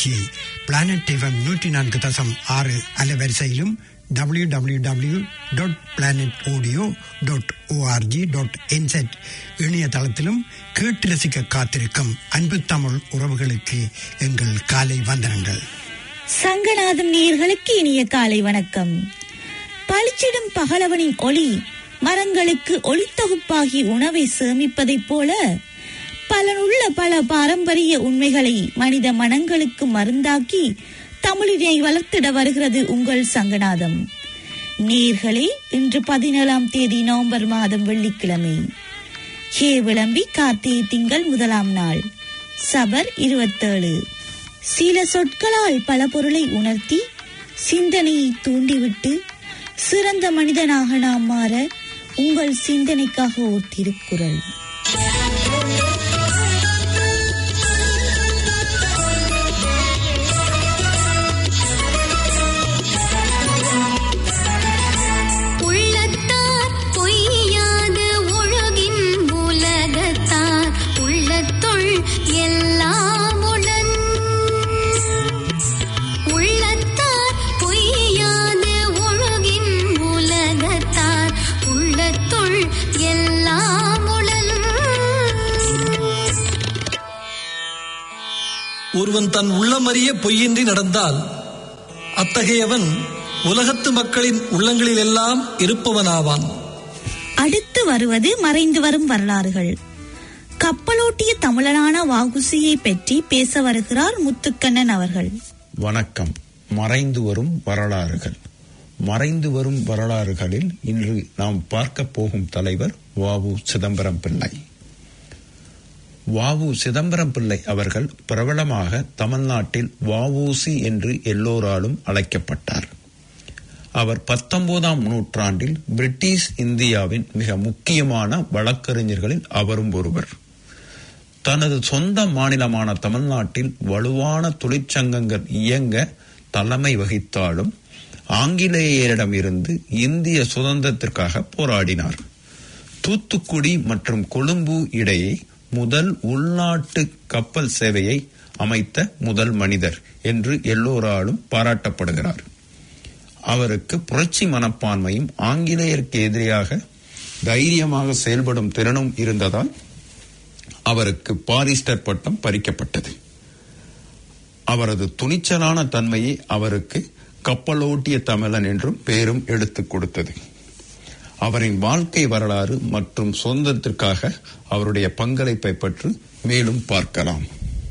நிகழ்ச்சியை பிளானட் டிஃபம் நூற்றி நான்கு தசம் ஆறு அலைவரிசையிலும் W W W dot planet audio dot ORG dot NZ இணையதளத்திலும் கேட்டு ரசிக்க காத்திருக்கும் அன்பு தமிழ் உறவுகளுக்கு எங்கள் காலை வந்தனங்கள் சங்கநாதம் நேயர்களுக்கு இனிய காலை வணக்கம் பளிச்சிடும் பகலவனின் ஒளி மரங்களுக்கு ஒளித்தொகுப்பாகி உணவை சேமிப்பதைப் போல பலனுள்ள பல பாரம்பரிய உண்மைகளை மனித மனங்களுக்கு மருந்தாக்கி தமிழினை வளர்த்திட வருகிறது உங்கள் சங்கநாதம் நேர்களே இன்று பதினேழாம் தேதி நவம்பர் மாதம் வெள்ளிக்கிழமை ஹே விளம்பி கார்த்திகை திங்கள் முதலாம் நாள் சபர் இருபத்தேழு சில சொற்களால் பல பொருளை உணர்த்தி சிந்தனையை தூண்டிவிட்டு சிறந்த மனிதனாக நாம் மாற உங்கள் சிந்தனைக்காக ஓர் திருக்குறள் உள்ளத்தார் பொய்யாது ஒழுகின் உலகத்தார் உள்ளத்துள் எல்லாம் உளன் உள்ளத்தார் பொய்யாது ஒழுகின் உலகத்தார் உள்ளத்துள் எல்லாம் உளன் ஒருவன் தன் உள்ளமறிய பொய்யின்றி நடந்தால் அத்தகையவன் உலகத்து மக்களின் உள்ளங்களிலெல்லாம் இருப்பவனாவான் அடுத்து வருவது மறைந்து வரும் வரலாறுகள் கப்பலோட்டிய தமிழனான வாகுசியை பற்றி பேச வருகிறார் முத்துக்கண்ணன் அவர்கள் வணக்கம் மறைந்து வரும் வரலாறுகள் மறைந்து வரும் வரலாறுகளில் இன்று நாம் பார்க்க போகும் தலைவர் வாவு சிதம்பரம் பிள்ளை வாவு சிதம்பரம் பிள்ளை அவர்கள் பிரபலமாக தமிழ்நாட்டில் வாவூசி என்று எல்லோராலும் அழைக்கப்பட்டார் அவர் பத்தொன்பதாம் நூற்றாண்டில் பிரிட்டிஷ் இந்தியாவின் மிக முக்கியமான வழக்கறிஞர்களில் அவரும் ஒருவர் தனது சொந்த மாநிலமான தமிழ்நாட்டில் வலுவான தொழிற்சங்கங்கள் இயங்க தலைமை வகித்தாலும் ஆங்கிலேயரிடமிருந்து இந்திய சுதந்திரத்திற்காக போராடினார் தூத்துக்குடி மற்றும் கொழும்பு இடையே முதல் உள்நாட்டு கப்பல் சேவையை அமைத்த முதல் மனிதர் என்று எல்லோராலும் பாராட்டப்படுகிறார் அவருக்கு புரட்சி மனப்பான்மையும் ஆங்கிலேயருக்கு எதிராக தைரியமாக செயல்படும் திறனும் இருந்ததால் அவருக்கு பாரிஸ்டர் பட்டம் பறிக்கப்பட்டது அவரது துணிச்சலான தன்மையை அவருக்கு கப்பலோட்டிய தமிழன் என்றும் பேரும் எடுத்துக் கொடுத்தது அவரின் வாழ்க்கை வரலாறு மற்றும் சுதந்திரத்திற்காக அவருடைய பங்களிப்பை பற்றி மேலும் பார்க்கலாம்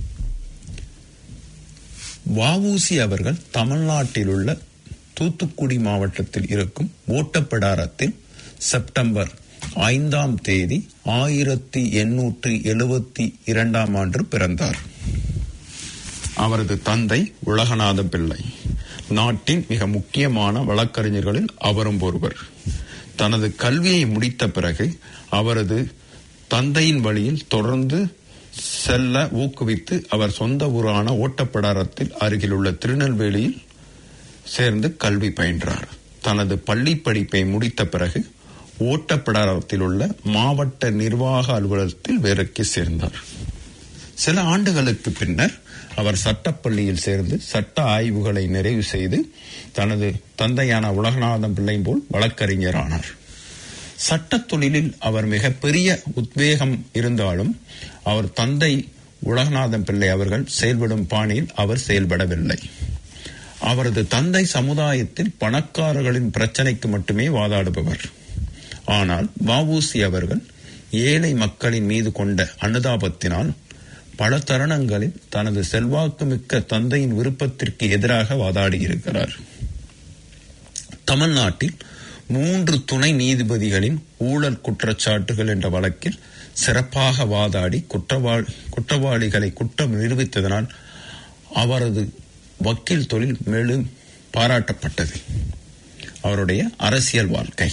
வஉசி அவர்கள் தமிழ்நாட்டில் உள்ள தூத்துக்குடி மாவட்டத்தில் இருக்கும் ஓட்டப்பிடாரத்தில் செப்டம்பர் ஐந்தாம் தேதி ஆயிரத்தி எண்ணூற்றி எழுபத்தி இரண்டாம் ஆண்டு பிறந்தார் அவரது தந்தை உலகநாத பிள்ளை நாட்டின் மிக முக்கியமான வழக்கறிஞர்களில் அவரும் ஒருவர் தனது கல்வியை முடித்த பிறகு அவரது தந்தையின் வழியில் தொடர்ந்து செல்ல ஊக்குவித்து அவர் சொந்த ஊரான ஓட்டப்பிடாரத்தில் அருகிலுள்ள திருநெல்வேலியில் சேர்ந்து கல்வி பயின்றார் தனது பள்ளி படிப்பை முடித்த பிறகு ஓட்டப்பிடாரத்தில் உள்ள மாவட்ட நிர்வாக அலுவலகத்தில் வேலைக்கு சேர்ந்தார் சில ஆண்டுகளுக்கு பின்னர் அவர் சட்டப்பள்ளியில் சேர்ந்து சட்ட ஆய்வுகளை நிறைவு செய்து தனது தந்தையான உலகநாதம் பிள்ளை போல் வழக்கறிஞரானார் சட்டத் தொழிலில் அவர் மிகப்பெரிய உத்வேகம் இருந்தாலும் அவர் தந்தை உலகநாதன் பிள்ளை அவர்கள் செயல்படும் பாணியில் அவர் செயல்படவில்லை அவரது தந்தை சமுதாயத்தில் பணக்காரர்களின் பிரச்சனைக்கு மட்டுமே வாதாடுபவர் ஆனால் வஉசி அவர்கள் ஏழை மக்களின் மீது கொண்ட அனுதாபத்தினால் பல தருணங்களில் தனது செல்வாக்கு மிக்க தந்தையின் விருப்பத்திற்கு எதிராக வாதாடியிருக்கிறார் தமிழ்நாட்டில் மூன்று துணை நீதிபதிகளின் ஊழல் குற்றச்சாட்டுகள் என்ற வழக்கில் சிறப்பாக வாதாடி குற்றவாளி குற்றவாளிகளை குற்றம் நிரூபித்ததனால் அவரது வக்கீல் தொழில் மேலும் பாராட்டப்பட்டது அவருடைய அரசியல் வாழ்க்கை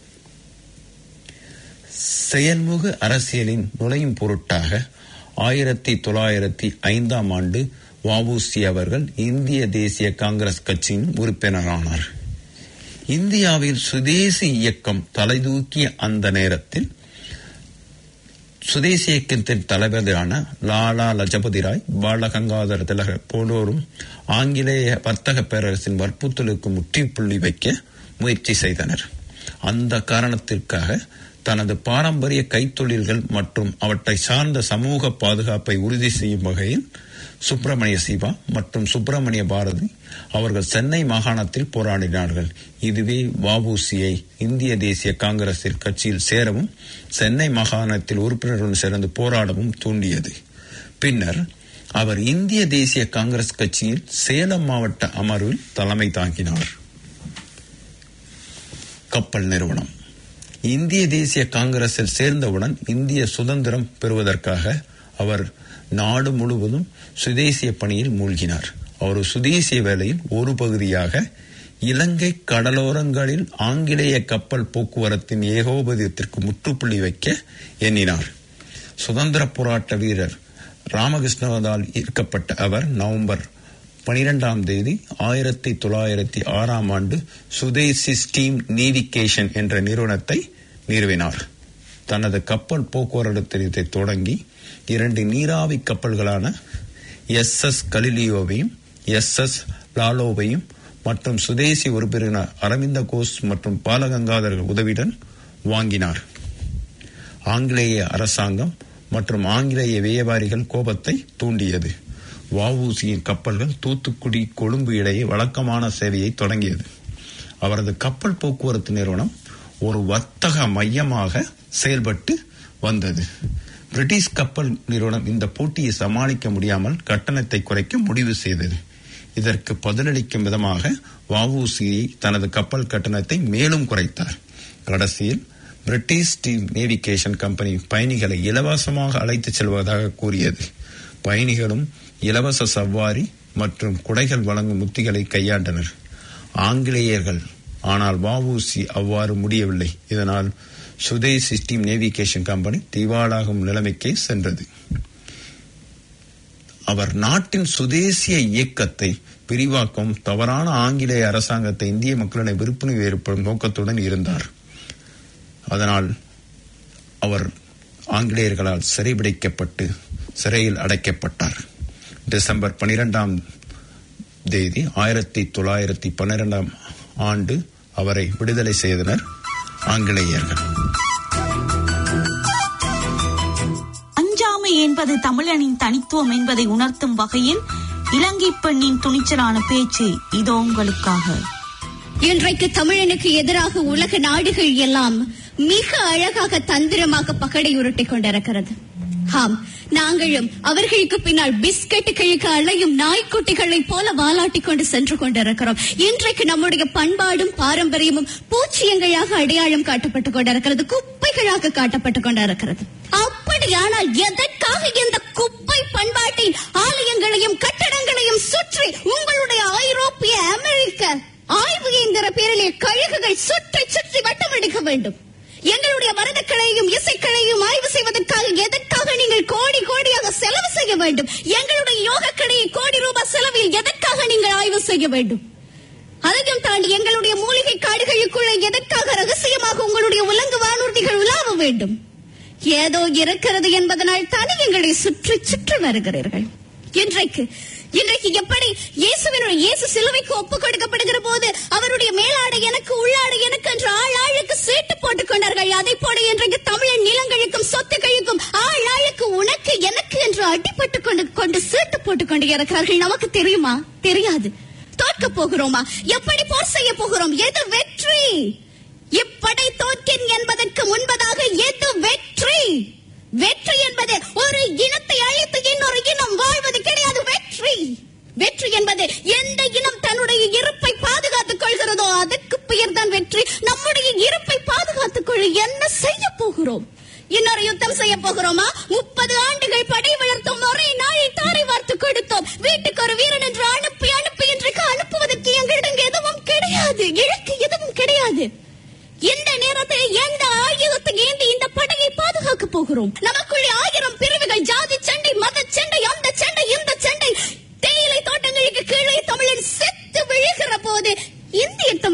செயல்முக அரசியலின் நுழையும் பொருட்டாக ஆயிரத்தி தொள்ளாயிரத்தி ஐந்தாம் ஆண்டு வஉசி அவர்கள் இந்திய தேசிய காங்கிரஸ் கட்சியின் உறுப்பினரானார் இந்தியாவில் சுதேசி இயக்கம் தலைதூக்கிய அந்த நேரத்தில் சுதேசி இயக்கத்தின் தலைவரான லாலா லஜபதி ராய் பாலகங்காதர திலகர் போன்றோரும் ஆங்கிலேய வர்த்தக பேரரசின் வற்புறுத்தலுக்கு முற்றுப்புள்ளி வைக்க முயற்சி செய்தனர் அந்த காரணத்திற்காக தனது பாரம்பரிய கைத்தொழில்கள் மற்றும் அவற்றை சார்ந்த சமூக பாதுகாப்பை உறுதி செய்யும் வகையில் சுப்பிரமணிய சிவா மற்றும் சுப்பிரமணிய பாரதி அவர்கள் சென்னை மாகாணத்தில் போராடினார்கள் இதுவே வஉசியை இந்திய தேசிய காங்கிரஸில் கட்சியில் சேரவும் சென்னை மாகாணத்தில் உறுப்பினருடன் சேர்ந்து போராடவும் தூண்டியது பின்னர் அவர் இந்திய தேசிய காங்கிரஸ் கட்சியில் சேலம் மாவட்ட அமர்வில் தலைமை தாங்கினார் கப்பல் நிறுவனம் இந்திய தேசிய காங்கிரஸில் சேர்ந்தவுடன் இந்திய சுதந்திரம் பெறுவதற்காக அவர் நாடு முழுவதும் சுதேசிய பணியில் மூழ்கினார் அவர் சுதேசிய வேலையில் ஒரு பகுதியாக இலங்கை கடலோரங்களில் ஆங்கிலேய கப்பல் போக்குவரத்தின் ஏகோபதியத்திற்கு முற்றுப்புள்ளி வைக்க எண்ணினார் சுதந்திர போராட்ட வீரர் ராமகிருஷ்ணவதால் ஈர்க்கப்பட்ட அவர் நவம்பர் பனிரெண்டாம் தேதி ஆயிரத்தி தொள்ளாயிரத்தி ஆறாம் ஆண்டு சுதேசி ஸ்டீம் நேவிகேஷன் என்ற நிறுவனத்தை நிறுவினார் தனது கப்பல் போக்குவரத்து தொடங்கி இரண்டு நீராவி கப்பல்களான எஸ் எஸ் கலிலியோவையும் எஸ் எஸ் லாலோவையும் மற்றும் சுதேசி உறுப்பினர் அரவிந்த கோஷ் மற்றும் பாலகங்காதர் உதவியுடன் வாங்கினார் ஆங்கிலேய அரசாங்கம் மற்றும் ஆங்கிலேய வியாபாரிகள் கோபத்தை தூண்டியது வஉசியின் கப்பல்கள் தூத்துக்குடி கொழும்பு இடையே வழக்கமான சேவையை தொடங்கியது அவரது கப்பல் போக்குவரத்து நிறுவனம் ஒரு வர்த்தக மையமாக செயல்பட்டு வந்தது பிரிட்டிஷ் கப்பல் நிறுவனம் இந்த போட்டியை சமாளிக்க முடியாமல் கட்டணத்தை குறைக்க முடிவு செய்தது இதற்கு பதிலளிக்கும் விதமாக வஉசியை தனது கப்பல் கட்டணத்தை மேலும் குறைத்தார் கடைசியில் பிரிட்டிஷ் ஸ்டீம் நேவிகேஷன் கம்பெனி பயணிகளை இலவசமாக அழைத்துச் செல்வதாக கூறியது பயணிகளும் இலவச சவாரி மற்றும் குடைகள் வழங்கும் உத்திகளை கையாண்டனர் ஆங்கிலேயர்கள் ஆனால் வஉசி அவ்வாறு முடியவில்லை இதனால் சுதேசி ஸ்டீம் நேவிகேஷன் கம்பெனி திவாலாகும் நிலைமைக்கே சென்றது அவர் நாட்டின் சுதேசிய இயக்கத்தை விரிவாக்கும் தவறான ஆங்கிலேய அரசாங்கத்தை இந்திய மக்களிடம் விருப்புணர்வு ஏற்படும் நோக்கத்துடன் இருந்தார் அதனால் அவர் ஆங்கிலேயர்களால் சிறைபிடிக்கப்பட்டு சிறையில் அடைக்கப்பட்டார் டிசம்பர் பனிரெண்டாம் தேதி ஆயிரத்தி தொள்ளாயிரத்தி பன்னிரெண்டாம் ஆண்டு அவரை விடுதலை செய்தனர் ஆங்கிலேயர்கள் அஞ்சாமை என்பது தமிழனின் தனித்துவம் என்பதை உணர்த்தும் வகையில் இலங்கை பெண்ணின் துணிச்சலான பேச்சு இதோ உங்களுக்காக இன்றைக்கு தமிழனுக்கு எதிராக உலக நாடுகள் எல்லாம் மிக அழகாக தந்திரமாக பகடை உருட்டிக் கொண்டிருக்கிறது ஆம் நாங்களும் அவர்களுக்கு பின்னால் பிஸ்கட்டுகளுக்கு அலையும் நாய்க்குட்டிகளைப் போல வாலாட்டிக் கொண்டு சென்று கொண்டிருக்கிறோம் இன்றைக்கு நம்முடைய பண்பாடும் பாரம்பரியமும் பூச்சியங்களாக அடையாளம் காட்டப்பட்டுக் கொண்டிருக்கிறது குப்பைகளாக காட்டப்பட்டுக் கொண்டிருக்கிறது அப்படியானால் எதற்காக இந்த குப்பை பண்பாட்டின் ஆலயங்களையும் கட்டடங்களையும் சுற்றி உங்களுடைய ஐரோப்பிய அமெரிக்க ஆய்வு என்கிற பேரிலே கழுகுகள் சுற்றி சுற்றி வட்டமடிக்க வேண்டும் எங்களுடைய மருந்துக்களையும் இசைக்களையும் ஆய்வு செய்வதற்காக எதற்காக நீங்கள் கோடி கோடியாக செலவு செய்ய வேண்டும் எங்களுடைய யோகக்கடையை கோடி ரூபாய் செலவில் எதற்காக நீங்கள் ஆய்வு செய்ய வேண்டும் அதையும் தாண்டி எங்களுடைய மூலிகை காடுகளுக்குள்ள எதற்காக ரகசியமாக உங்களுடைய உலங்கு வானூர்திகள் உலாவ வேண்டும் ஏதோ இருக்கிறது என்பதனால் தானே எங்களை சுற்றி சுற்றி வருகிறீர்கள் இன்றைக்கு இன்றைக்கு எப்படி இயேசுவினுடைய இயேசு சிலுவைக்கு ஒப்பு கொடுக்கப்படுகிற போது அவருடைய மேலாடை எனக்கு உள்ளாடை எனக்கு என்று ஆள் ஆளுக்கு சீட்டு போட்டுக் கொண்டார்கள் அதை போல இன்றைக்கு தமிழன் நிலங்களுக்கும் சொத்துக்களுக்கும் ஆள் ஆளுக்கு உனக்கு எனக்கு என்று அடிபட்டு கொண்டு கொண்டு சீட்டு போட்டுக் கொண்டு இருக்கிறார்கள் நமக்கு தெரியுமா தெரியாது தோற்க போகிறோமா எப்படி போர் செய்ய போகிறோம் எது வெற்றி இப்படை தோற்கின் என்பதற்கு முன்பதாக எது வெற்றி வெற்றி என்பது ஒரு இனத்தை அழித்து இன்னொரு இனம் வாழ்வது கிடையாது வெற்றி வெற்றி என்பது எந்த இனம் தன்னுடைய இருப்பை பாதுகாத்துக் கொள்கிறதோ அதற்கு பெயர் தான் வெற்றி நம்முடைய இருப்பை பாதுகாத்துக் கொள்ள என்ன செய்ய போகிறோம் இன்னொரு யுத்தம் செய்ய போகிறோமா முப்பது ஆண்டுகள் படை வளர்த்தோம் ஒரே நாளில் தாரை வார்த்து கொடுத்தோம் வீட்டுக்கு ஒரு வீரன் என்று அனுப்பி அனுப்பி இன்றைக்கு அனுப்புவதற்கு எங்களிடம் எதுவும் கிடையாது இலக்கு எதுவும் கிடையாது இந்த நேரத்தில் எந்த ஆயுதத்தை ஏந்தி இந்த படையை பாதுகாக்க போகிறோம் நமக்குள்ளே ஆயிரம் பிரிவுகள் ஜாதி சண்டை மத சண்டை அந்த சண்டை இந்த சண்டை தேயிலை தோட்டங்களுக்கு கீழே தமிழன் செத்து விழுகிற போது இந்திய தமிழ்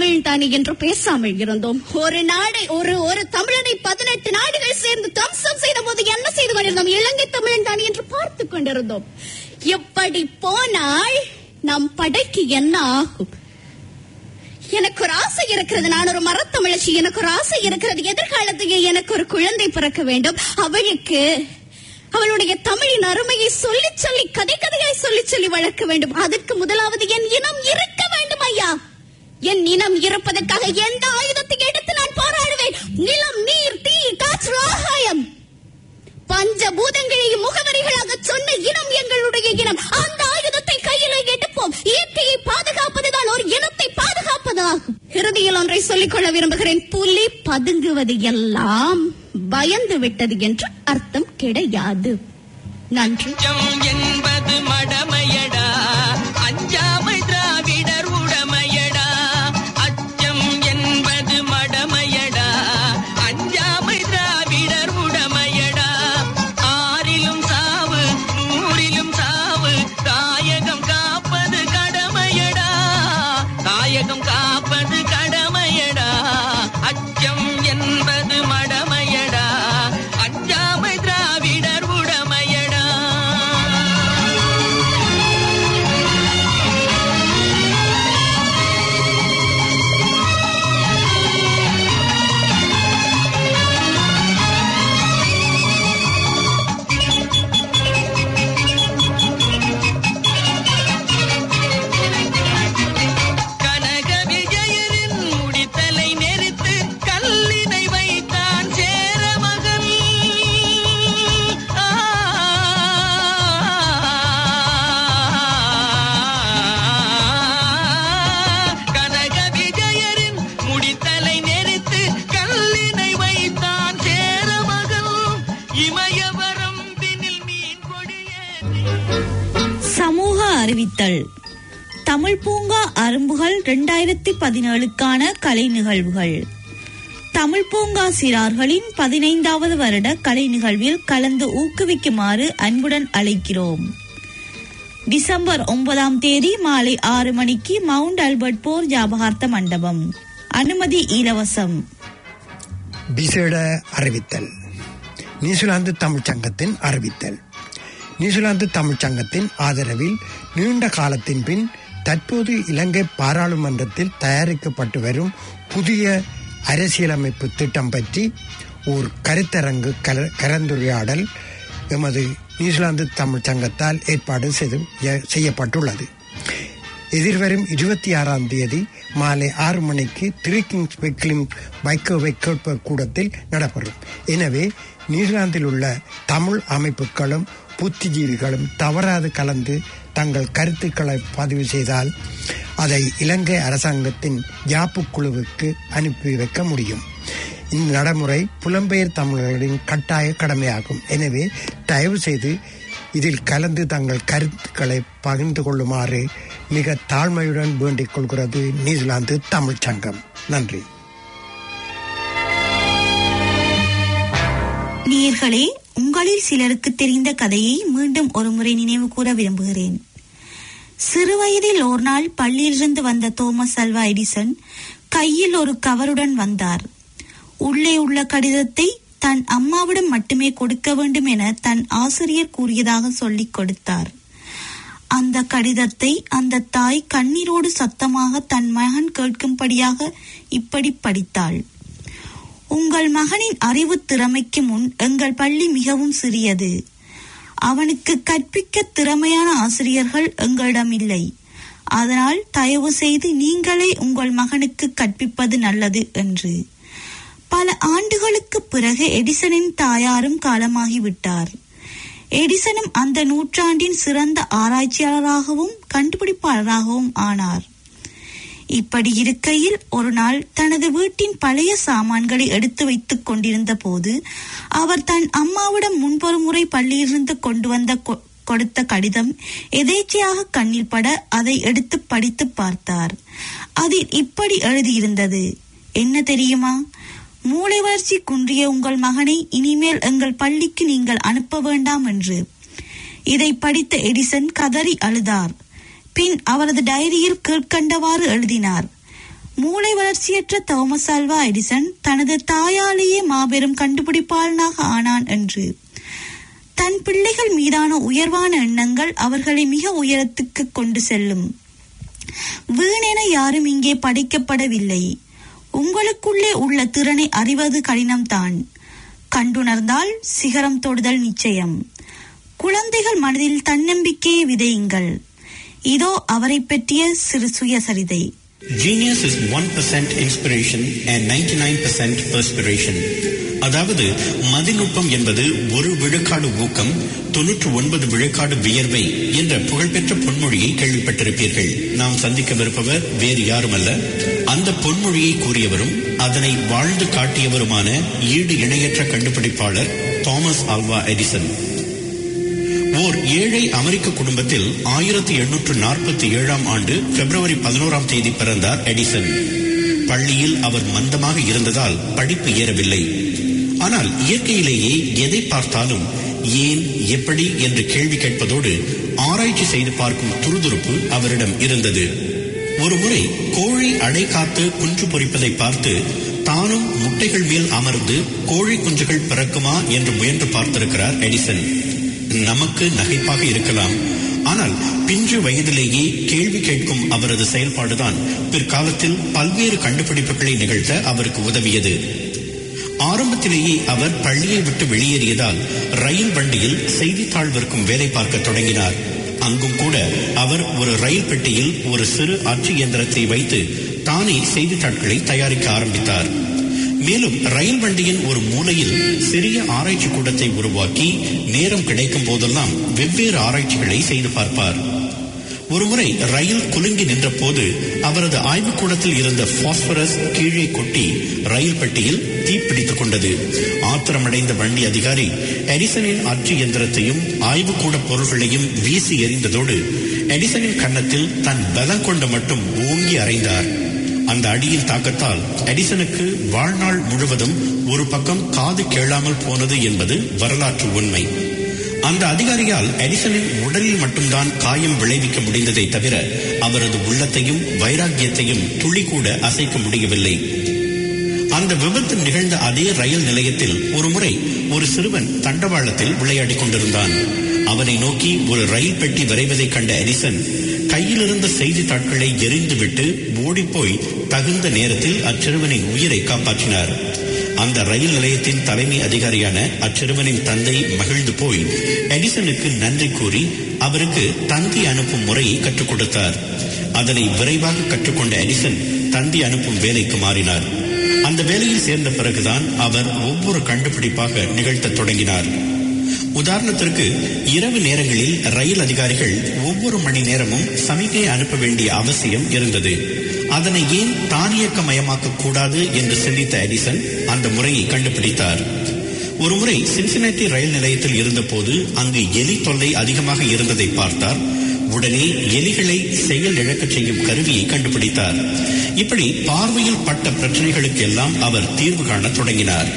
தமிழ் தானே என்று பேசாமல் இருந்தோம் ஒரு நாடை ஒரு ஒரு தமிழனை பதினெட்டு நாடுகள் சேர்ந்து தம்சம் செய்த போது என்ன செய்து கொண்டிருந்தோம் இலங்கை தமிழன் தானே என்று பார்த்துக் கொண்டிருந்தோம் எப்படி போனால் நம் படைக்கு என்ன ஆகும் எனக்கு ஒரு ஆசை இருக்கிறது நான் ஒரு மரத்தமிழச்சி எனக்கு ஒரு ஆசை இருக்கிறது எதிர்காலத்திலே எனக்கு ஒரு குழந்தை பிறக்க வேண்டும் அவளுக்கு அவளுடைய தமிழின் அருமையை சொல்லி சொல்லி கதை கதையாய் சொல்லி சொல்லி வளர்க்க வேண்டும் அதற்கு முதலாவது என் இனம் இருக்க வேண்டும் ஐயா என் இனம் இருப்பதற்காக எந்த ஆயுதத்தை எடுத்து நான் போராடுவேன் நிலம் நீர் தீ காற்று ஆகாயம் பஞ்சபூதங்களையும் முகவரிகளாக சொன்ன இனம் எங்களுடைய இனம் அந்த ஆயுதத்தை கையில எடுப்போம் இயற்கையை பாதுகாப்பதுதான் ஒரு இனத்தை பாதுகாப்பதாகும் இறுதியில் ஒன்றை சொல்லிக் கொள்ள விரும்புகிறேன் புலி பதுங்குவது எல்லாம் பயந்து விட்டது என்று அர்த்தம் கிடையாது நன்றி அச்சம் என்பது மடமையடா அஞ்சாமை திராவிடர் உடமையடா அச்சம் என்பது மடமையடா அஞ்சாமை திராவிடர் உடமையடா ஆறிலும் சாவு நூறிலும் சாவு தாயகம் காப்பது கடமையடா தாயகம் காப்பது கடமையடா அச்சம் என்பது மடமையடா அஞ்சாமை திராவிடர் உடமையடா கனக விஜயரின் முடித்தலை நெரித்து கல்லினை வைத்தான் சேர மகன் ஆ, கனக விஜயரின் முடித்தலை நெரித்து கல்லினை வைத்தான் சேர மகன் இமயவரம் பின்னில் மீன் கொடியேற்றி சமூக அறிவித்தல் தமிழ் பூங்கா அரும்புகள் இரண்டாயிரத்தி பதினேழுக்கான கலை நிகழ்வுகள் தமிழ் பூங்கா சிறார்களின் பதினைந்தாவது வருட கலை நிகழ்வில் கலந்து ஊக்குவிக்குமாறு அன்புடன் அழைக்கிறோம் டிசம்பர் ஒன்பதாம் தேதி மாலை ஆறு மணிக்கு மவுண்ட் ஆல்பர்ட் போர் ஜாபகார்த்த மண்டபம் அனுமதி இலவசம் விசேட அறிவித்தல் நியூசிலாந்து தமிழ்ச் சங்கத்தின் அறிவித்தல் நியூசிலாந்து தமிழ்ச் சங்கத்தின் ஆதரவில் நீண்ட காலத்தின் பின் தற்போது இலங்கை பாராளுமன்றத்தில் தயாரிக்கப்பட்டு வரும் புதிய அரசியலமைப்பு திட்டம் பற்றி ஒரு கருத்தரங்கு கல- கலந்துரையாடல் எமது நியூசிலாந்து தமிழ்ச் சங்கத்தால் ஏற்பாடு செய்து செய்யப்பட்டுள்ளது எதிர்வரும் இருபத்தி ஆறாம் தேதி மாலை ஆறு மணிக்கு த்ரீ கிங்ஸ் பெக்லிம் வைக்கோவை கேட்ப கூடத்தில் நடைபெறும் எனவே நியூசிலாந்தில் உள்ள தமிழ் அமைப்புகளும் புத்திஜீவிகளும் தவறாது கலந்து தங்கள் கருத்துக்களை பதிவு செய்தால் அதை இலங்கை அரசாங்கத்தின் யாப்பு குழுவுக்கு அனுப்பி வைக்க முடியும் இந்த நடைமுறை புலம்பெயர் தமிழர்களின் கட்டாய கடமையாகும் எனவே தயவு செய்து இதில் கலந்து தங்கள் கருத்துக்களை பகிர்ந்து கொள்ளுமாறு மிக தாழ்மையுடன் வேண்டிக் கொள்கிறது நியூசிலாந்து தமிழ்ச் சங்கம் நன்றி நேயர்களே உங்களில் சிலருக்கு தெரிந்த கதையை மீண்டும் ஒருமுறை நினைவு கூற விரும்புகிறேன் சிறுவயதில் ஒரு நாள் பள்ளியிலிருந்து வந்த தோமஸ் அல்வா எடிசன் கையில் ஒரு கவருடன் வந்தார் உள்ளே உள்ள கடிதத்தை தன் அம்மாவிடம் மட்டுமே கொடுக்க வேண்டும் என தன் ஆசிரியர் கூறியதாக சொல்லிக் கொடுத்தார் அந்த கடிதத்தை அந்த தாய் கண்ணீரோடு சத்தமாக தன் மகன் கேட்கும்படியாக இப்படி படித்தாள் உங்கள் மகனின் அறிவு திறமைக்கு முன் எங்கள் பள்ளி மிகவும் சிறியது அவனுக்கு கற்பிக்க திறமையான ஆசிரியர்கள் எங்களிடம் இல்லை அதனால் தயவு செய்து நீங்களே உங்கள் மகனுக்கு கற்பிப்பது நல்லது என்று பல ஆண்டுகளுக்கு பிறகு எடிசனின் தாயாரும் காலமாகிவிட்டார் எடிசனும் அந்த நூற்றாண்டின் சிறந்த ஆராய்ச்சியாளராகவும் கண்டுபிடிப்பாளராகவும் ஆனார் இப்படி இருக்கையில் ஒரு நாள் தனது வீட்டின் பழைய சாமான்களை எடுத்து வைத்துக் கொண்டிருந்த போது அவர் தன் அம்மாவிடம் முன்பொரு முறை பள்ளியிலிருந்து கொண்டு வந்த கொ- கொடுத்த கடிதம் எதேச்சையாக கண்ணில் பட அதை எடுத்து படித்து பார்த்தார் அதில் இப்படி எழுதியிருந்தது என்ன தெரியுமா மூளை வளர்ச்சி குன்றிய உங்கள் மகனை இனிமேல் எங்கள் பள்ளிக்கு நீங்கள் அனுப்ப வேண்டாம் என்று இதை படித்த எடிசன் கதறி அழுதார் பின் அவரது டைரியில் கீழ்க்கண்டவாறு எழுதினார் மூளை வளர்ச்சியற்ற தாமஸ் ஆல்வா எடிசன் தனது தாயாலேயே மாபெரும் கண்டுபிடிப்பாளனாக ஆனான் என்று தன் பிள்ளைகள் மீதான உயர்வான எண்ணங்கள் அவர்களை மிக உயரத்துக்கு கொண்டு செல்லும் வீணென யாரும் இங்கே படைக்கப்படவில்லை உங்களுக்குள்ளே உள்ள திறனை அறிவது கடினம்தான் கண்டுணர்ந்தால் சிகரம் தொடுதல் நிச்சயம் குழந்தைகள் மனதில் தன்னம்பிக்கையை விதையுங்கள் இதோ அவரை பற்றிய சிறு சுயசரிதை Genius is 1% inspiration and 99% perspiration. அதாவது மதிநுட்பம் என்பது ஒரு விழுக்காடு ஊக்கம் தொன்னூற்று ஒன்பது விழுக்காடு வியர்வை என்ற புகழ்பெற்ற பொன்மொழியை கேள்விப்பட்டிருப்பீர்கள் நாம் சந்திக்கவிருப்பவர் வேறு யாருமல்ல அந்த பொன்மொழியை கூறியவரும் அதனை வாழ்ந்து காட்டியவருமான ஈடு இணையற்ற கண்டுபிடிப்பாளர் தாமஸ் ஆல்வா எடிசன் ஓர் ஏழை அமெரிக்க குடும்பத்தில் ஆயிரத்தி எண்ணூற்று நாற்பத்தி ஏழாம் ஆண்டு பிப்ரவரி பதினோராம் தேதி பிறந்தார் எடிசன் பள்ளியில் அவர் மந்தமாக இருந்ததால் படிப்பு ஏறவில்லை ஆனால் இயற்கையிலேயே எதை பார்த்தாலும் ஏன் எப்படி என்று கேள்வி கேட்பதோடு ஆராய்ச்சி செய்து பார்க்கும் துருதுருப்பு அவரிடம் இருந்தது ஒருமுறை கோழி அடை காத்து குஞ்சு பொரிப்பதை பார்த்து தானும் முட்டைகள் மேல் அமர்ந்து கோழி குஞ்சுகள் பிறக்குமா என்று முயன்று பார்த்திருக்கிறார் எடிசன் நமக்கு நகைப்பாக இருக்கலாம் ஆனால் பிஞ்சு வயதிலேயே கேள்வி கேட்கும் அவரது செயல்பாடுதான் பிற்காலத்தில் பல்வேறு கண்டுபிடிப்புகளை நிகழ்த்த அவருக்கு உதவியது ஆரம்பத்திலேயே அவர் பள்ளியை விட்டு வெளியேறியதால் ரயில் வண்டியில் செய்தித்தாள் விற்கும் வேலை பார்க்க தொடங்கினார் அங்கும் கூட அவர் ஒரு ரயில் பெட்டியில் ஒரு சிறு அச்சு இயந்திரத்தை வைத்து தானே செய்தித்தாட்களை தயாரிக்க ஆரம்பித்தார் மேலும் ரயில் வண்டியின் ஒரு மூலையில் சிறிய ஆராய்ச்சி கூடத்தை உருவாக்கி நேரம் கிடைக்கும் போதெல்லாம் வெவ்வேறு ஆராய்ச்சிகளை செய்து பார்ப்பார் ஒருமுறை ரயில் குலுங்கி நின்ற போது அவரது ஆய்வுக்கூடத்தில் இருந்த பாஸ்பரஸ் கீழே கொட்டி ரயில் பெட்டியில் தீப்பிடித்துக் கொண்டது ஆத்திரமடைந்த வண்டி அதிகாரி எடிசனின் அச்சு இயந்திரத்தையும் ஆய்வுக்கூட பொருள்களையும் வீசி எறிந்ததோடு எடிசனின் கன்னத்தில் தன் பலம் கொண்ட மட்டும் ஓங்கி அறைந்தார் அந்த அடியின் தாக்கத்தால் எடிசனுக்கு வாழ்நாள் முழுவதும் ஒரு பக்கம் காது கேளாமல் போனது என்பது வரலாற்று உண்மை அந்த அதிகாரியால் எடிசனின் உடலில் மட்டும்தான் காயம் விளைவிக்க முடிந்ததை தவிர அவரது உள்ளத்தையும் வைராக்கியத்தையும் துளி கூட அசைக்க முடியவில்லை அந்த விபத்து நிகழ்ந்த அதே ரயில் நிலையத்தில் ஒருமுறை ஒரு சிறுவன் தண்டவாளத்தில் விளையாடிக் கொண்டிருந்தான் அவனை நோக்கி ஒரு ரயில் பெட்டி விரைவதைக் கண்ட எடிசன் கையிலிருந்த செய்தித்தாட்களை எரிந்துவிட்டு ஓடிப்போய் தகுந்த நேரத்தில் அச்சிறுவனின் உயிரை காப்பாற்றினார் அந்த ரயில் நிலையத்தின் தலைமை அதிகாரியான அச்சிறுவனின் தந்தை மகிழ்ந்து போய் எடிசனுக்கு நன்றி கூறி அவருக்கு தந்தி அனுப்பும் முறையை கற்றுக் கொடுத்தார் அதனை விரைவாக கற்றுக்கொண்ட எடிசன் தந்தி அனுப்பும் வேலைக்கு மாறினார் அந்த வேலையில் சேர்ந்த பிறகுதான் அவர் ஒவ்வொரு கண்டுபிடிப்பாக நிகழ்த்தத் தொடங்கினார் உதாரணத்திற்கு இரவு நேரங்களில் ரயில் அதிகாரிகள் ஒவ்வொரு மணி நேரமும் சமிகை அனுப்ப வேண்டிய அவசியம் இருந்தது அதனை ஏன் தானியக்க மயமாக்க கூடாது என்று சிந்தித்த எடிசன் அந்த முறையை கண்டுபிடித்தார் ஒருமுறை சின்சினாட்டி ரயில் நிலையத்தில் இருந்தபோது அங்கு எலி தொல்லை அதிகமாக இருந்ததை பார்த்தார் உடனே எலிகளை செயல் இழக்கச் செய்யும் கருவியை கண்டுபிடித்தார் இப்படி பார்வையில் பட்ட பிரச்சனைகளுக்கு எல்லாம் அவர் தீர்வு காணத் தொடங்கினார்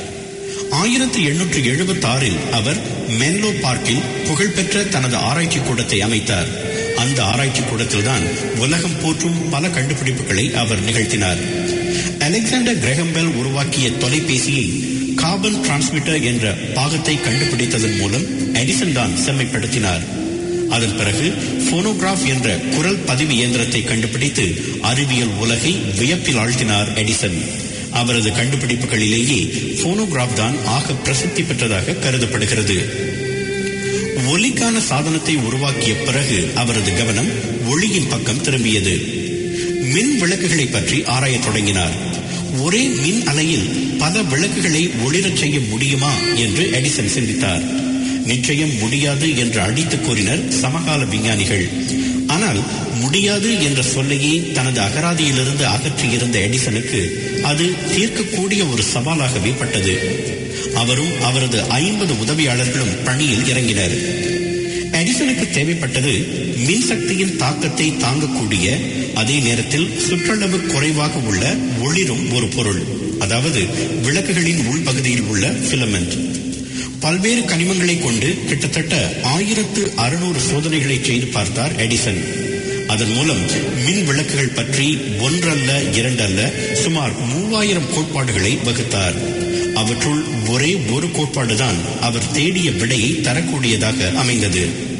ஆயிரத்தி எண்ணூற்று எழுபத்தி ஆறில் அவர் மென்லோ பார்க்கில் புகழ்பெற்ற தனது ஆராய்ச்சி கூடத்தை அமைத்தார் அந்த ஆராய்ச்சி கூடத்தில்தான் உலகம் போற்றும் பல கண்டுபிடிப்புகளை அவர் நிகழ்த்தினார் அலெக்சாண்டர் கிரகம்பெல் உருவாக்கிய தொலைபேசியை கார்பன் டிரான்ஸ்மிட்டர் என்ற பாகத்தை கண்டுபிடித்ததன் மூலம் எடிசன் தான் செம்மைப்படுத்தினார் அதன் பிறகு போனோகிராஃப் என்ற குரல் பதிவு இயந்திரத்தை கண்டுபிடித்து அறிவியல் உலகை வியப்பில் ஆழ்த்தினார் எடிசன் அவரது கண்டுபிடிப்புகளிலேயே போனோகிராஃப் தான் ஆக பிரசித்தி பெற்றதாக கருதப்படுகிறது ஒலிக்கான சாதனத்தை உருவாக்கிய பிறகு அவரது கவனம் ஒளியின் பக்கம் திரும்பியது மின் விளக்குகளை பற்றி ஆராயத் தொடங்கினார் ஒரே மின் அலையில் பல விளக்குகளை ஒளிரச் செய்ய முடியுமா என்று எடிசன் சிந்தித்தார் நிச்சயம் முடியாது என்று அடித்து கூறினர் சமகால விஞ்ஞானிகள் ஆனால் முடியாது என்ற சொல்லையே தனது அகராதியிலிருந்து அகற்றியிருந்த எடிசனுக்கு அது தீர்க்கக்கூடிய ஒரு சவாலாகவே பட்டது அவரும் அவரது ஐம்பது உதவியாளர்களும் பணியில் இறங்கினர் எடிசனுக்கு தேவைப்பட்டது மின்சக்தியின் தாக்கத்தை தாங்கக்கூடிய அதே நேரத்தில் சுற்றளவு குறைவாக உள்ள ஒளிரும் ஒரு பொருள் அதாவது விளக்குகளின் உள்பகுதியில் உள்ள பிலமெண்ட் பல்வேறு கனிமங்களை கொண்டு கிட்டத்தட்ட ஆயிரத்து அறுநூறு சோதனைகளை செய்து பார்த்தார் எடிசன் அதன் மூலம் மின் விளக்குகள் பற்றி ஒன்றல்ல இரண்டல்ல சுமார் மூவாயிரம் கோட்பாடுகளை வகுத்தார் அவற்றுள் ஒரே ஒரு கோட்பாடுதான் அவர் தேடிய விடையை தரக்கூடியதாக அமைந்தது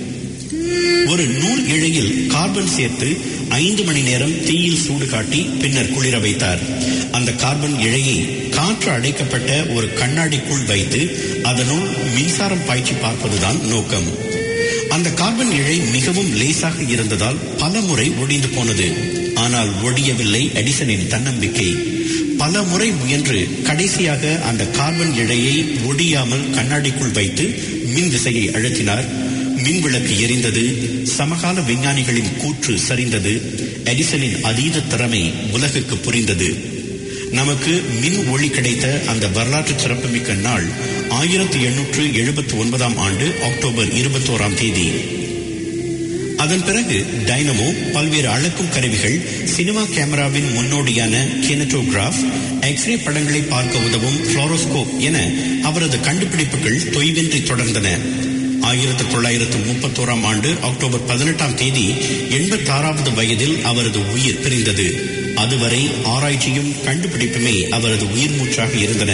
ஒரு நூல் இழையில் கார்பன் சேர்த்து ஐந்து மணி நேரம் தீயில் சூடு காட்டி பின்னர் குளிர வைத்தார் அந்த கார்பன் இழையை காற்று அடைக்கப்பட்ட ஒரு கண்ணாடிக்குள் வைத்து அதனுள் மின்சாரம் பாய்ச்சி பார்ப்பதுதான் நோக்கம் அந்த கார்பன் இழை மிகவும் லேசாக இருந்ததால் பல முறை ஒடிந்து போனது ஆனால் ஒடியவில்லை எடிசனின் தன்னம்பிக்கை பல முறை முயன்று கடைசியாக அந்த கார்பன் இழையை ஒடியாமல் கண்ணாடிக்குள் வைத்து மின் விசையை அழுத்தினார் மின் விளக்கு எரிந்தது சமகால விஞ்ஞானிகளின் கூற்று சரிந்தது எடிசனின் அதீத திறமை உலகுக்கு புரிந்தது நமக்கு மின் ஒளி கிடைத்த அந்த வரலாற்று சிறப்புமிக்க நாள் ஆயிரத்தி எண்ணூற்று எழுபத்தி ஒன்பதாம் ஆண்டு அக்டோபர் இருபத்தோராம் தேதி அதன் பிறகு டைனமோ பல்வேறு அளக்கும் கருவிகள் சினிமா கேமராவின் முன்னோடியான கினட்டோகிராஃப் எக்ஸ்ரே படங்களை பார்க்க உதவும் புளோரோஸ்கோப் என அவரது கண்டுபிடிப்புகள் தொய்வின்றி தொடர்ந்தன ஆயிரத்தி தொள்ளாயிரத்து முப்பத்தோராம் ஆண்டு அக்டோபர் பதினெட்டாம் தேதி எண்பத்தாறாவது வயதில் அவரது உயிர் பிரிந்தது அதுவரை ஆராய்ச்சியும் கண்டுபிடிப்புமே அவரது உயிர் மூச்சாக இருந்தன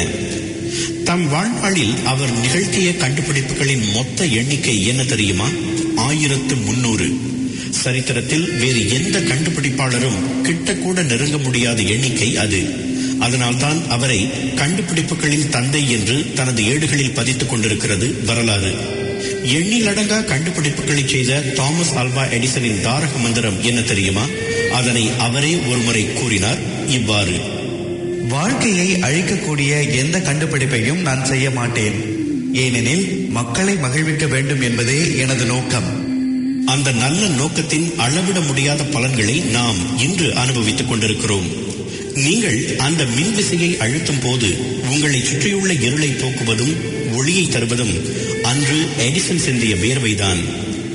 தம் வாழ்நாளில் அவர் நிகழ்த்திய கண்டுபிடிப்புகளின் மொத்த எண்ணிக்கை என்ன தெரியுமா ஆயிரத்து முன்னூறு சரித்திரத்தில் வேறு எந்த கண்டுபிடிப்பாளரும் கிட்டக்கூட நெருங்க முடியாத எண்ணிக்கை அது அதனால்தான் அவரை கண்டுபிடிப்புகளின் தந்தை என்று தனது ஏடுகளில் பதித்துக் கொண்டிருக்கிறது வரலாறு எண்ணிலடங்கா கண்டுபிடிப்புகளை செய்த தாமஸ் ஆல்வா எடிசனின் தாரக மந்திரம் என்ன தெரியுமா அதனை அவரே ஒருமுறை கூறினார் இவ்வாறு வாழ்க்கையை அழிக்கக்கூடிய எந்த கண்டுபிடிப்பையும் நான் செய்ய மாட்டேன் ஏனெனில் மக்களை மகிழ்விக்க வேண்டும் என்பதே எனது நோக்கம் அந்த நல்ல நோக்கத்தின் அளவிட முடியாத பலன்களை நாம் இன்று அனுபவித்துக் கொண்டிருக்கிறோம் நீங்கள் அந்த மின் விசையை அழுத்தும் போது உங்களை சுற்றியுள்ள இருளை போக்குவதும் ஒளியை தருவதும் அன்று எடிசன் சிந்திய வியர்வைதான்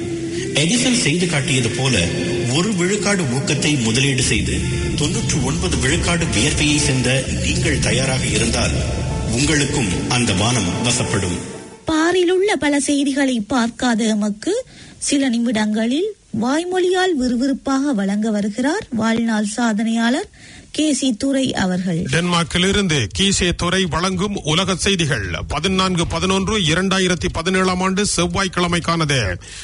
எடிசன் செய்து காட்டியது போல ஒரு விழுக்காடு ஊக்கத்தை முதலீடு செய்து தொன்னூற்று ஒன்பது விழுக்காடு வியர்வையை சென்ற நீங்கள் தயாராக இருந்தால் உங்களுக்கும் அந்த வானம் வசப்படும் பாரிலுள்ள பல செய்திகளை பார்க்காத எமக்கு சில நிமிடங்களில் வாய்மொழியால் விறுவிறுப்பாக வழங்க வருகிறார் வாழ்நாள் சாதனையாளர் கே சி துரை அவர்கள் டென்மார்க்கிலிருந்து கீசே துறை வழங்கும் உலக செய்திகள் பதினான்கு பதினொன்று இரண்டாயிரத்தி பதினேழாம் ஆண்டு செவ்வாய்க்கிழமைக்கானது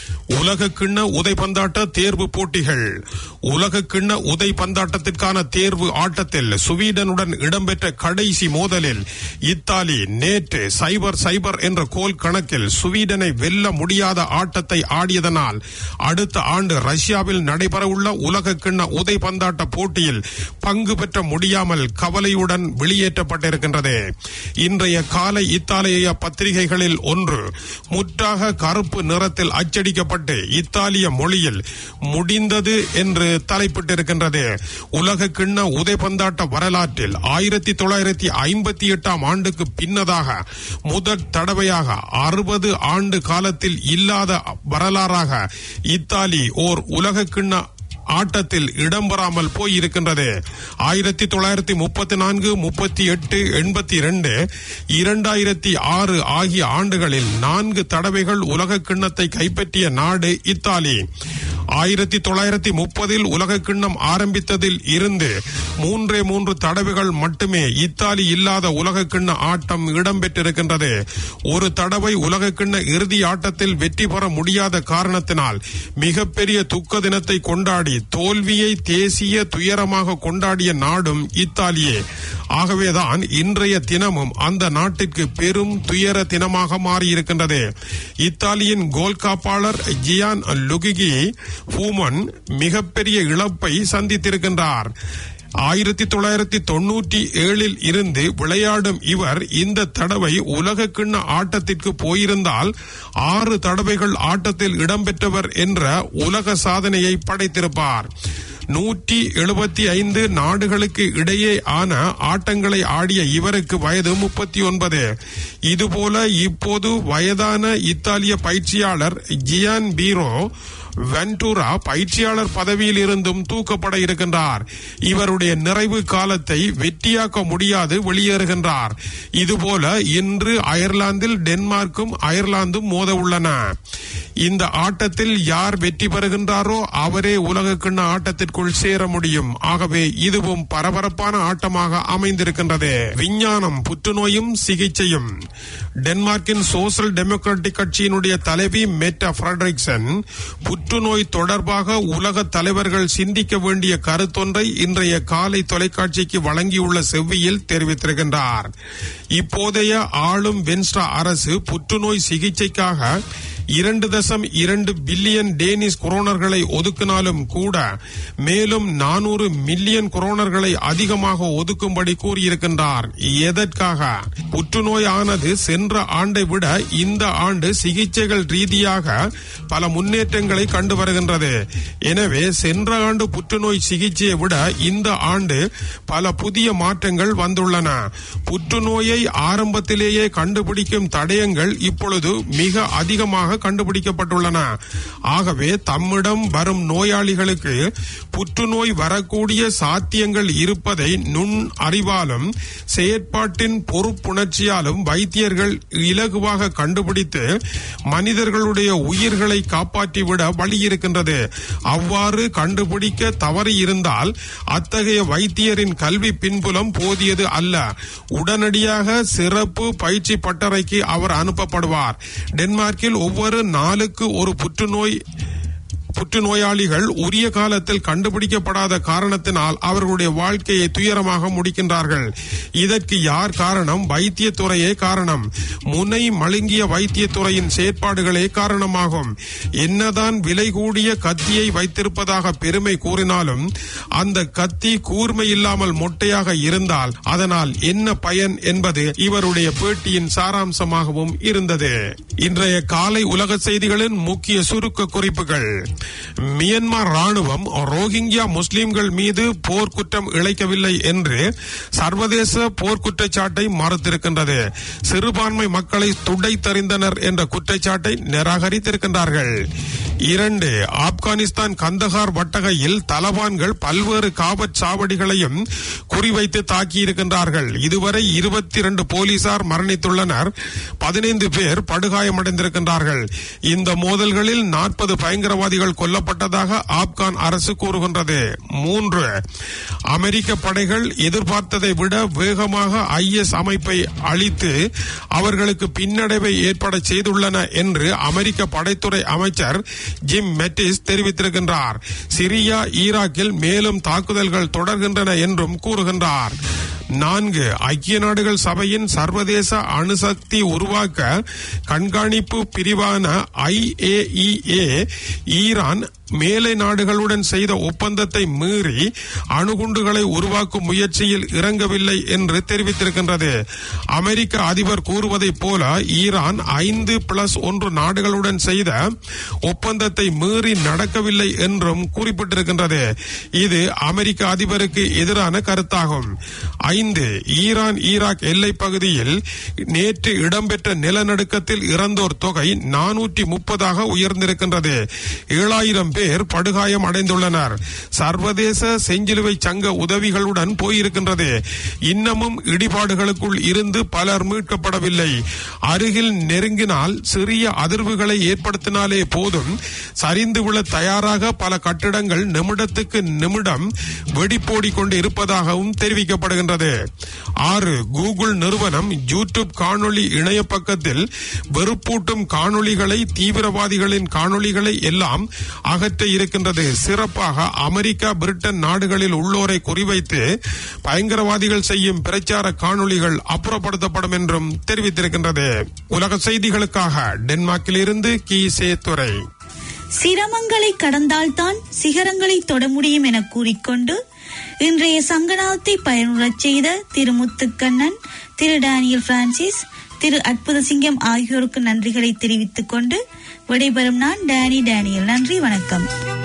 உலக கிண்ண உதைபந்தாட்ட தேர்வு போட்டிகள் உலக கிண்ண உதை பந்தாட்டத்திற்கான தேர்வு ஆட்டத்தில் சுவீடனுடன் இடம்பெற்ற கடைசி மோதலில் இத்தாலி நேற்று சைபர் சைபர் என்ற கோல் கணக்கில் சுவீடனை வெல்ல முடியாத ஆட்டத்தை ஆடியதனால் அடுத்த ஆண்டு ரஷ்யாவில் நடைபெறவுள்ள உலக கிண்ண உதை பந்தாட்ட போட்டியில் பங்கு பெற்ற முடியாமல் கவலையுடன் வெளியேற்றப்பட்டிருக்கின்றது இன்றைய காலை இத்தாலிய பத்திரிகைகளில் ஒன்று முற்றாக கருப்பு நிறத்தில் அச்சடிக்கப்பட்டு இத்தாலிய மொழியில் முடிந்தது என்று தலைப்பிட்டிருக்கின்றது உலக கிண்ண உதைபந்தாட்ட வரலாற்றில் ஆயிரத்தி தொள்ளாயிரத்தி ஐம்பத்தி எட்டாம் ஆண்டுக்கு பின்னதாக முதற் தடவையாக அறுபது ஆண்டு காலத்தில் இல்லாத வரலாறாக இத்தாலி ஓர் உலக கிண்ண ஆட்டத்தில் இடம்பெறாமல் போய் இருக்கின்றது ஆயிரத்தி தொள்ளாயிரத்தி முப்பத்தி நான்கு முப்பத்தி எட்டு எண்பத்தி இரண்டு இரண்டாயிரத்தி ஆறு ஆகிய ஆண்டுகளில் நான்கு தடவைகள் உலக கிண்ணத்தை கைப்பற்றிய நாடு இத்தாலி ஆயிரத்தி தொள்ளாயிரத்தி முப்பதில் உலக கிண்ணம் ஆரம்பித்ததில் இருந்து மூன்றே மூன்று தடவைகள் மட்டுமே இத்தாலி இல்லாத உலக கிண்ண ஆட்டம் இடம்பெற்றிருக்கின்றது ஒரு தடவை உலக கிண்ண இறுதி ஆட்டத்தில் வெற்றி பெற முடியாத காரணத்தினால் மிகப்பெரிய துக்க தினத்தை கொண்டாடி தோல்வியை தேசிய துயரமாக கொண்டாடிய நாடும் இத்தாலியே ஆகவேதான் இன்றைய தினமும் அந்த நாட்டிற்கு பெரும் துயர தினமாக மாறியிருக்கின்றது இத்தாலியின் கோல் காப்பாளர் ஜியான் லுகிகி பூமன் மிகப்பெரிய இழப்பை சந்தித்திருக்கின்றார் ஆயிரத்தி தொள்ளாயிரத்தி தொண்ணூற்றி ஏழில் இருந்து விளையாடும் இவர் இந்த தடவை உலக கிண்ண ஆட்டத்திற்கு போயிருந்தால் ஆறு தடவைகள் ஆட்டத்தில் இடம்பெற்றவர் என்ற உலக சாதனையை படைத்திருப்பார் நூற்றி எழுபத்தி ஐந்து நாடுகளுக்கு இடையே ஆன ஆட்டங்களை ஆடிய இவருக்கு வயது முப்பத்தி ஒன்பது இதுபோல இப்போது வயதான இத்தாலிய பயிற்சியாளர் ஜியான் பீரோ வென்டூரா பயிற்சியாளர் பதவியில் இருந்தும் தூக்கப்பட இருக்கின்றார் இவருடைய நிறைவு காலத்தை வெற்றியாக்க முடியாது வெளியேறுகின்றார் இதுபோல இன்று அயர்லாந்தில் டென்மார்க்கும் அயர்லாந்தும் மோத உள்ளன இந்த ஆட்டத்தில் யார் வெற்றி பெறுகின்றாரோ அவரே உலக கிண்ண ஆட்டத்திற்குள் சேர முடியும் ஆகவே இதுவும் பரபரப்பான ஆட்டமாக அமைந்திருக்கின்றது விஞ்ஞானம் புற்றுநோயும் சிகிச்சையும் டென்மார்க்கின் சோசல் டெமோக்ராட்டிக் கட்சியினுடைய தலைவி மெட்டா ஃபிரட்ரிக்சன் புற்றுநோய் தொடர்பாக உலக தலைவர்கள் சிந்திக்க வேண்டிய கருத்தொன்றை இன்றைய காலை தொலைக்காட்சிக்கு வழங்கியுள்ள செவ்வியில் தெரிவித்திருக்கின்றார் இப்போதைய ஆளும் வென்ஸ்டா அரசு புற்றுநோய் சிகிச்சைக்காக இரண்டு தசம் இரண்டு பில்லியன் டேனிஸ் கொரோனர்களை ஒதுக்கினாலும் கூட மேலும் நானூறு மில்லியன் கொரோனர்களை அதிகமாக ஒதுக்கும்படி கூறியிருக்கின்றார் எதற்காக புற்றுநோய் ஆனது சென்ற ஆண்டை விட இந்த ஆண்டு சிகிச்சைகள் ரீதியாக பல முன்னேற்றங்களை கண்டு வருகின்றது எனவே சென்ற ஆண்டு புற்றுநோய் சிகிச்சையை விட இந்த ஆண்டு பல புதிய மாற்றங்கள் வந்துள்ளன புற்றுநோயை ஆரம்பத்திலேயே கண்டுபிடிக்கும் தடயங்கள் இப்பொழுது மிக அதிகமாக கண்டுபிடிக்கப்பட்டுள்ளன ஆகவே தம்மிடம் வரும் நோயாளிகளுக்கு புற்றுநோய் வரக்கூடிய சாத்தியங்கள் இருப்பதை நுண் அறிவாலும் செயற்பாட்டின் பொறுப்புணர்ச்சியாலும் வைத்தியர்கள் இலகுவாக கண்டுபிடித்து மனிதர்களுடைய உயிர்களை காப்பாற்றிவிட வழி இருக்கின்றது அவ்வாறு கண்டுபிடிக்க தவறி இருந்தால் அத்தகைய வைத்தியரின் கல்வி பின்புலம் போதியது அல்ல உடனடியாக சிறப்பு பயிற்சி பட்டறைக்கு அவர் அனுப்பப்படுவார் டென்மார்க்கில் ஒவ்வொரு நாளுக்கு ஒரு புற்றுநோய் புற்றுநோயாளிகள் உரிய காலத்தில் கண்டுபிடிக்கப்படாத காரணத்தினால் அவர்களுடைய வாழ்க்கையை துயரமாக முடிக்கின்றார்கள் இதற்கு யார் காரணம் வைத்தியத்துறையே காரணம் முனை மழுங்கிய வைத்தியத்துறையின் செயற்பாடுகளே காரணமாகும் என்னதான் விலை கூடிய கத்தியை வைத்திருப்பதாக பெருமை கூறினாலும் அந்த கத்தி கூர்மை இல்லாமல் மொட்டையாக இருந்தால் அதனால் என்ன பயன் என்பது இவருடைய பேட்டியின் சாராம்சமாகவும் இருந்தது இன்றைய காலை உலக செய்திகளின் முக்கிய சுருக்க குறிப்புகள் மியன்மார் ராணுவம் ரோஹிங்கியா முஸ்லிம்கள் மீது போர்க்குற்றம் இழைக்கவில்லை என்று சர்வதேச போர்க்குற்றச்சாட்டை மறுத்திருக்கின்றது சிறுபான்மை மக்களை துடைத்தறிந்தனர் என்ற குற்றச்சாட்டை நிராகரித்திருக்கின்றார்கள் இரண்டு ஆப்கானிஸ்தான் கந்தகார் வட்டகையில் தலபான்கள் பல்வேறு காவற் சாவடிகளையும் குறிவைத்து தாக்கியிருக்கின்றார்கள் இதுவரை இருபத்தி இரண்டு போலீசார் மரணித்துள்ளனர் பதினைந்து பேர் படுகாயமடைந்திருக்கின்றார்கள் இந்த மோதல்களில் நாற்பது பயங்கரவாதிகள் கொல்லப்பட்டதாக ஆப்கான் அரசு கூறுகின்றது மூன்று அமெரிக்க படைகள் எதிர்பார்த்ததை விட வேகமாக ஐஎஸ் அமைப்பை அழித்து அவர்களுக்கு பின்னடைவை ஏற்பட செய்துள்ளன என்று அமெரிக்க படைத்துறை அமைச்சர் ஜிம் மெட்டிஸ் தெரிவித்திருக்கின்றார் சிரியா ஈராக்கில் மேலும் தாக்குதல்கள் தொடர்கின்றன என்றும் கூறுகின்றார் நான்கு ஐக்கிய நாடுகள் சபையின் சர்வதேச அணுசக்தி உருவாக்க கண்காணிப்பு பிரிவான ஐஏஇஏ ஈரான் மேலை நாடுகளுடன் செய்த ஒப்பந்தத்தை மீறி அணுகுண்டுகளை உருவாக்கும் முயற்சியில் இறங்கவில்லை என்று தெரிவித்திருக்கின்றது அமெரிக்க அதிபர் கூறுவதைப் போல ஈரான் ஐந்து பிளஸ் ஒன்று நாடுகளுடன் செய்த ஒப்பந்தத்தை மீறி நடக்கவில்லை என்றும் குறிப்பிட்டிருக்கின்றது இது அமெரிக்க அதிபருக்கு எதிரான கருத்தாகும் ஐந்து ஈரான் ஈராக் எல்லைப் பகுதியில் நேற்று இடம்பெற்ற நிலநடுக்கத்தில் இறந்தோர் தொகை நானூற்றி முப்பதாக உயர்ந்திருக்கின்றது ஏழாயிரம் பேர் படுகாயம் அடைந்துள்ளனர் சர்வதேச செஞ்சிலுவை சங்க உதவிகளுடன் போயிருக்கின்றது இன்னமும் இடிபாடுகளுக்குள் இருந்து பலர் மீட்கப்படவில்லை அருகில் நெருங்கினால் சிறிய அதிர்வுகளை ஏற்படுத்தினாலே போதும் சரிந்து விழ தயாராக பல கட்டிடங்கள் நிமிடத்துக்கு நிமிடம் வெடிப்போடிக் கொண்டு இருப்பதாகவும் தெரிவிக்கப்படுகின்றது ஆறு கூகுள் நிறுவனம் யூடியூப் காணொளி இணைய பக்கத்தில் வெறுப்பூட்டும் காணொளிகளை தீவிரவாதிகளின் காணொளிகளை எல்லாம் அகற்ற இருக்கின்றது சிறப்பாக அமெரிக்கா பிரிட்டன் நாடுகளில் உள்ளோரை குறிவைத்து பயங்கரவாதிகள் செய்யும் பிரச்சார காணொளிகள் அப்புறப்படுத்தப்படும் என்றும் தெரிவித்திருக்கின்றது உலக செய்திகளுக்காக டென்மார்க்கில் இருந்து கீசே துறை சிரமங்களை கடந்தால்தான் சிகரங்களை தொட முடியும் என கூறிக்கொண்டு இன்றைய சங்கநாதத்தை பயனுறச் செய்த திரு முத்துக்கண்ணன் திரு டேனியல் பிரான்சிஸ் திரு அற்புதசிங்கம் ஆகியோருக்கு நன்றிகளை தெரிவித்துக் கொண்டு விடைபெறும் நான் டேனி டேனியல் நன்றி வணக்கம்